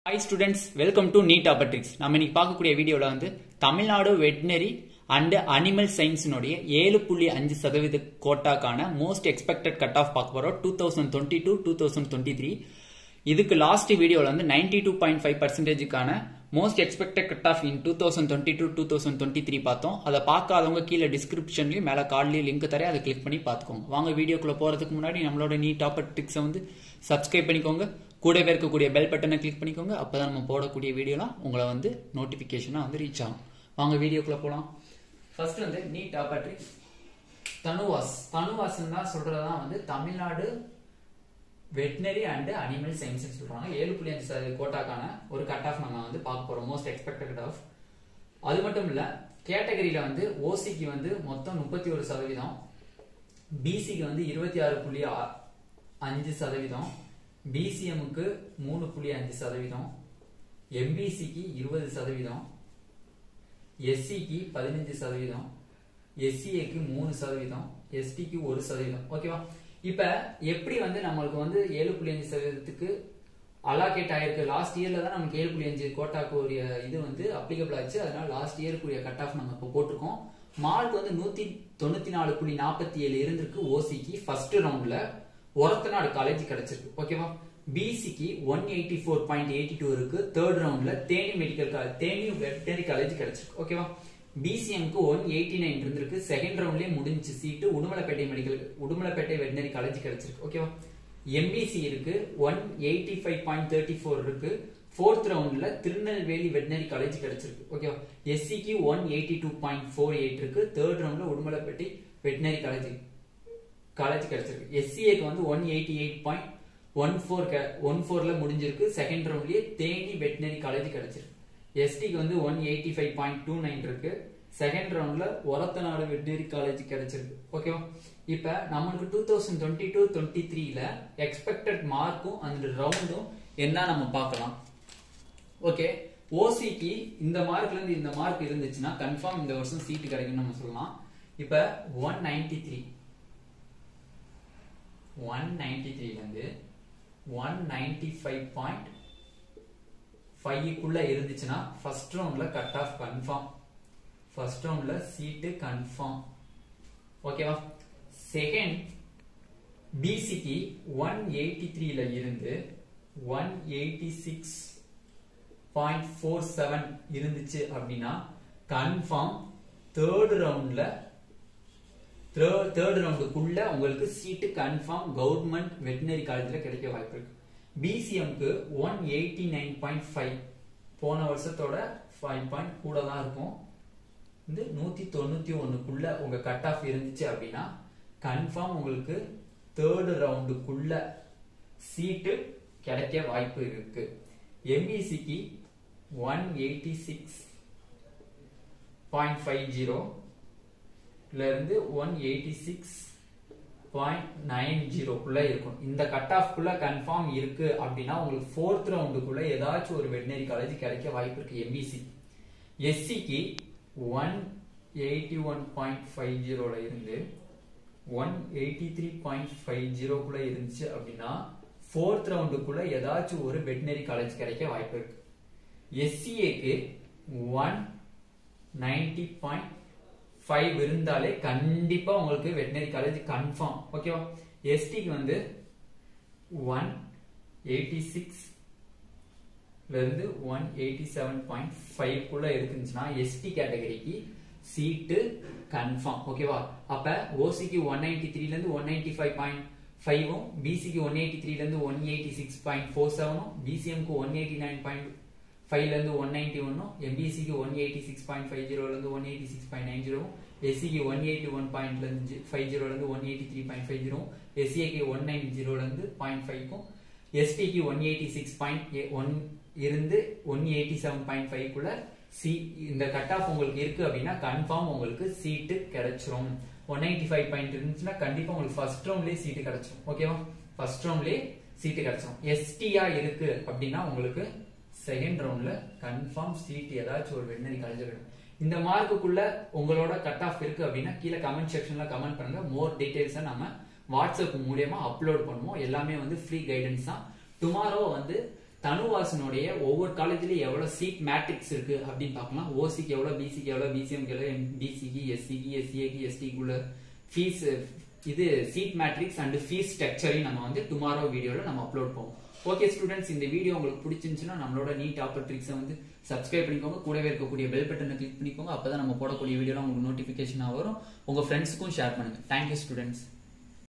hi students welcome to NEET ஆபட்ரிக்ஸ் நம்ம இன்னைக்கு பார்க்கக்கூடிய வீடியோவில் வந்து தமிழ்நாடு வெட்டினரி அண்ட் அனிமல் சயின்ஸினுடைய ஏழு புள்ளி அஞ்சு சதவீத கோட்டாக்கான மோஸ்ட் எக்ஸ்பெக்டட் கட் ஆஃப் பார்க்க போகிறோம் two thousand twenty two two thousand twenty three இதுக்கு லாஸ்ட் வீடியோவில் வந்து ninety two point five பர்சன்டேஜுக்கான most expected cut of in two thousand twenty two two thousand twenty three பார்த்தோம் அதை பார்க்காதவங்க கீழே டிஸ்கிரிப்ஷன்லையும் மேலே கார்ட்லேயும் லிங்க் தரேன் அதை கிளிக் பண்ணி பார்த்துக்கோங்க வாங்க வீடியோக்குள்ளே போகிறதுக்கு முன்னாடி நம்மளோட நீட் ஆபட்ரிக்ஸை வந்து சப்ஸ்கிரைப் பண்ணிக்கோங்க கூடவே இருக்கக்கூடிய பெல் பட்டனை கிளிக் பண்ணிக்கோங்க அப்பதான் நம்ம போடக்கூடிய வீடியோலாம் உங்களை வந்து நோட்டிபிகேஷனா வந்து ரீச் ஆகும் வாங்க வீடியோக்குள்ள போலாம் ஃபர்ஸ்ட் வந்து நீட் ஆபட்ரிக்ஸ் தனுவாஸ் தனுவாஸ் தான் சொல்றதுதான் வந்து Tamil Nadu veterinary and animal science சொல்றாங்க ஏழு புள்ளி அஞ்சு சதவீத கோட்டாக்கான ஒரு கட் ஆஃப் நம்ம வந்து பார்க்க போறோம் மோஸ்ட் எக்ஸ்பெக்டட் கட் ஆஃப் அது மட்டும் இல்ல கேட்டகரியில வந்து ஓசிக்கு வந்து மொத்தம் முப்பத்தி ஒரு சதவீதம் பிசிக்கு வந்து இருபத்தி ஆறு புள்ளி ஆ- அஞ்சு சதவீதம் பிசிஎம்க்கு மூணு புள்ளி அஞ்சு சதவீதம் எம்பிசிக்கு இருபது சதவீதம் எஸ்சிக்கு பதினஞ்சு சதவீதம் எஸ்சிஏக்கு மூணு சதவீதம் எஸ்டிக்கு ஒரு சதவீதம் ஓகேவா இப்ப எப்படி வந்து நம்மளுக்கு வந்து ஏழு புள்ளி அஞ்சு சதவீதத்துக்கு அலாகேட் ஆயிருக்கு லாஸ்ட் இயர்ல தான் நமக்கு ஏழு புள்ளி அஞ்சு கோட்டாக்கு ஒரு இது வந்து அப்ளிகபிள் ஆச்சு அதனால லாஸ்ட் இயருக்குரிய கட் ஆஃப் நம்ம இப்போ போட்டிருக்கோம் மார்க் வந்து நூத்தி தொண்ணூத்தி நாலு புள்ளி நாற்பத்தி ஏழு இருந்திருக்கு ஓசிக்கு ஃபர்ஸ்ட் ரவுண்ட்ல ஒரத்தநாடு காலேஜ் கிடைச்சிருக்கு ஓகேவா பிசிக்கு one eighty four point eighty two இருக்கு தேர்ட் ரவுண்ட்ல Theni medical college Theni veterinary college கிடைச்சிருக்கு ஓகேவா பிசிஎம்க்கு ஒன் எயிட்டி நைன் இருந்திருக்கு செகண்ட் ரவுண்ட்லயே முடிஞ்சு seat Udumalaipettai medical Udumalaipettai veterinary college கிடைச்சிருக்கு ஓகேவா எம்பிசி இருக்கு one eighty five point thirty four இருக்கு ஃபோர்த் ரவுண்ட்ல திருநெல்வேலி வெட்டினரி காலேஜ் கிடைச்சிருக்கு ஓகேவா எஸ்சிக்கு one eighty two point four eight இருக்கு தேர்ட் ரவுண்ட்ல உடுமலைப்பேட்டை வெட்டினரி காலேஜ் காலேஜ் கிடைச்சிருக்கு எஸ்சிஏக்கு வந்து one eighty eight point one four one ஃபோர்ல முடிஞ்சிருக்கு செகண்ட் ரவுண்ட்லயே தேனி வெட்டினரி காலேஜ் கிடைச்சிருக்கு எஸ்டிக்கு வந்து one eighty five point two nine இருக்கு செகண்ட் ரவுண்ட்ல ஒரத்தநாடு வெட்டினரி காலேஜ் கிடைச்சிருக்கு ஓகேவா இப்ப நம்மளுக்கு two thousand twenty two twenty த்ரீல எக்ஸ்பெக்டட் மார்க்கும் அந்த ரவுண்டும் என்ன நம்ம பார்க்கலாம் ஓகே ஓசிக்கு இந்த மார்க்ல இருந்து இந்த மார்க் இருந்துச்சுன்னா கன்ஃபார்ம் இந்த வருஷம் சீட்டு கிடைக்கும்னு நம்ம சொல்லலாம் இப்ப one ninety three one ninety த்ரீலேருந்து ஒன் நைன்டி ஃபைவ் பாயிண்ட் ஃபைவ்க்குள்ள இருந்துச்சுன்னா ஃபர்ஸ்ட் ரவுண்ட்ல கட் ஆஃப் கன்ஃபார்ம் ஃபர்ஸ்ட் ரவுண்ட்ல சீட்டு கன்ஃபார்ம் ஓகேவா செகண்ட் பிசிக்கு ஒன் எயிட்டி த்ரீல இருந்து one eighty six point four seven இருந்துச்சு அப்படின்னா கன்ஃபார்ம் தேர்ட் ரவுண்ட்ல தேர்ட் ரவுண்டுக்குள்ள உங்களுக்கு சீட்டு கன்ஃபார்ம் கவர்மெண்ட் வெட்டினரி காலேஜ்ல கிடைக்க வாய்ப்பு இருக்கு பிசிஎம்க்கு one eighty nine point five போன வருஷத்தோட ஃபைவ் பாயிண்ட் கூட தான் இருக்கும் வந்து நூத்தி தொண்ணூத்தி ஒண்ணுக்குள்ள உங்க கட் ஆஃப் இருந்துச்சு அப்படின்னா கன்ஃபார்ம் உங்களுக்கு தேர்ட் ரவுண்டுக்குள்ள சீட்டு கிடைக்க வாய்ப்பு இருக்கு எம்பிசிக்கு one eighty six point five zero இருந்து one eighty six point nine ஜீரோக்குள்ள இருக்கும் இந்த கட் ஆஃப்குள்ள கன்ஃபார்ம் இருக்கு அப்படின்னா உங்களுக்கு ஃபோர்த் ரவுண்டுக்குள்ள ஏதாச்சும் ஒரு வெட்டினரி காலேஜ் கிடைக்க வாய்ப்பு இருக்கு எம்பிசி எஸ்சிக்கு one eighty one point five ஜீரோல இருந்து one eighty three point five ஜீரோக்குள்ள இருந்துச்சு அப்படின்னா ஃபோர்த் ரவுண்டுக்குள்ள ஏதாச்சும் ஒரு வெட்டினரி காலேஜ் கிடைக்க வாய்ப்பு இருக்கு எஸ்சிஏக்கு ஒன் நைன்டி பாயிண்ட் ஃபைவ் இருந்தாலே கண்டிப்பா உங்களுக்கு வெட்டினரி காலேஜ் கன்ஃபார்ம் ஓகேவா எஸ்டிக்கு வந்து ஒன் எயிட்டி சிக்ஸ் இருந்து ஒன் எயிட்டி செவன் பாயிண்ட் ஃபைவ்க்குள்ள இருக்குச்சுன்னா எஸ்டி கேட்டகரிக்கு சீட்டு கன்ஃபார்ம் ஓகேவா அப்ப ஓசிக்கு ஒன் நைன்டி த்ரீல இருந்து ஒன் நைன்டி ஃபைவ் பாயிண்ட் ஃபைவும் பிசிக்கு ஒன் எயிட்டி த்ரீல இருந்து one eighty six point four செவனும் பிசிஎம்க்கு ஒன் எயிட்டி நைன் பாயிண்ட் ஃபைவ்ல இருந்து ஒன் நைன்டி ஒன்னும் எம்பிசிக்கு one eighty six point five ஜீரோல இருந்து one eighty six point nine ஜீரோவும் எஸ்சிக்கு ஒன் எயிட்டி ஒன் பாயிண்ட்ல இருந்து ஃபைவ் ஜீரோல இருந்து one eighty three point five ஜீரோவும் எஸ்சிஏக்கு ஒன் நைன் ஜீரோல இருந்து பாயிண்ட் ஃபைவ்க்கும் எஸ்டிக்கு one eighty six point one இருந்து ஒன் எயிட்டி செவன் பாயிண்ட் ஃபைவ்க்குள்ள சி இந்த கட் ஆஃப் உங்களுக்கு இருக்கு அப்படின்னா கன்ஃபார்ம் உங்களுக்கு சீட்டு கிடைச்சிரும் ஒன் நைன்டி ஃபைவ் பாயிண்ட் இருந்துச்சுன்னா கண்டிப்பா உங்களுக்கு ஃபர்ஸ்ட் ரவுண்ட்லயே சீட்டு கிடைச்சிரும் ஓகேவா ஃபர்ஸ்ட் ரவுண்ட்லயே சீட்டு கிடைச்சிரும் எஸ்டியா இருக்கு அப்படின்னா உங்களுக்கு செகண்ட் ரவுண்ட்ல கன்ஃபார்ம் சீட் ஏதாச்சும் ஒரு வெட்டினரி காலேஜ் கிடைக்கும் இந்த மார்க்குக்குள்ள உங்களோட கட் ஆஃப் இருக்கு அப்படின்னா கீழே கமெண்ட் செக்ஷன்ல கமெண்ட் பண்ணுங்க மோர் டீடைல்ஸை நம்ம வாட்ஸ்அப் மூலியமா அப்லோட் பண்ணுவோம் எல்லாமே வந்து ஃப்ரீ கைடன்ஸ் தான் டுமாரோ வந்து தனுவாசனுடைய ஒவ்வொரு காலேஜ்லயும் எவ்வளவு சீட் மேட்ரிக்ஸ் இருக்கு அப்படின்னு பார்க்கலாம் ஓசிக்கு எவ்வளவு பிசிக்கு எவ்வளவு பிசிஎம்க்கு எவ்வளவு பிசிக்கு எஸ்சிக்கு எஸ்சிஏக்கு எஸ்டிக்குள்ள ஃபீஸ் இது சீட் மேட்ரிக்ஸ் அண்ட் ஃபீஸ் ஸ்ட்ரக்சரையும் நம்ம வந்து டுமாரோ வீடியோல நம்ம அப்லோட் பண்ணுவோம் ஓகே ஸ்டூடெண்ட்ஸ் இந்த வீடியோ உங்களுக்கு பிடிச்சிருந்துச்சுன்னா நம்மளோட நீட் ஆப்பர் ட்ரிக்ஸை வந்து சப்ஸ்கிரைப் பண்ணிக்கோங்க கூடவே இருக்கக்கூடிய பெல் பட்டனை கிளிக் பண்ணிக்கோங்க அப்பதான் நம்ம போடக்கூடிய வீடியோலாம் உங்களுக்கு நோட்டிபிகேஷனாக வரும் உங்க ஃப்ரெண்ட்ஸுக்கும் ஷேர் பண்ணுங்க தேங்க்யூ ஸ்டூடெண்ட்ஸ்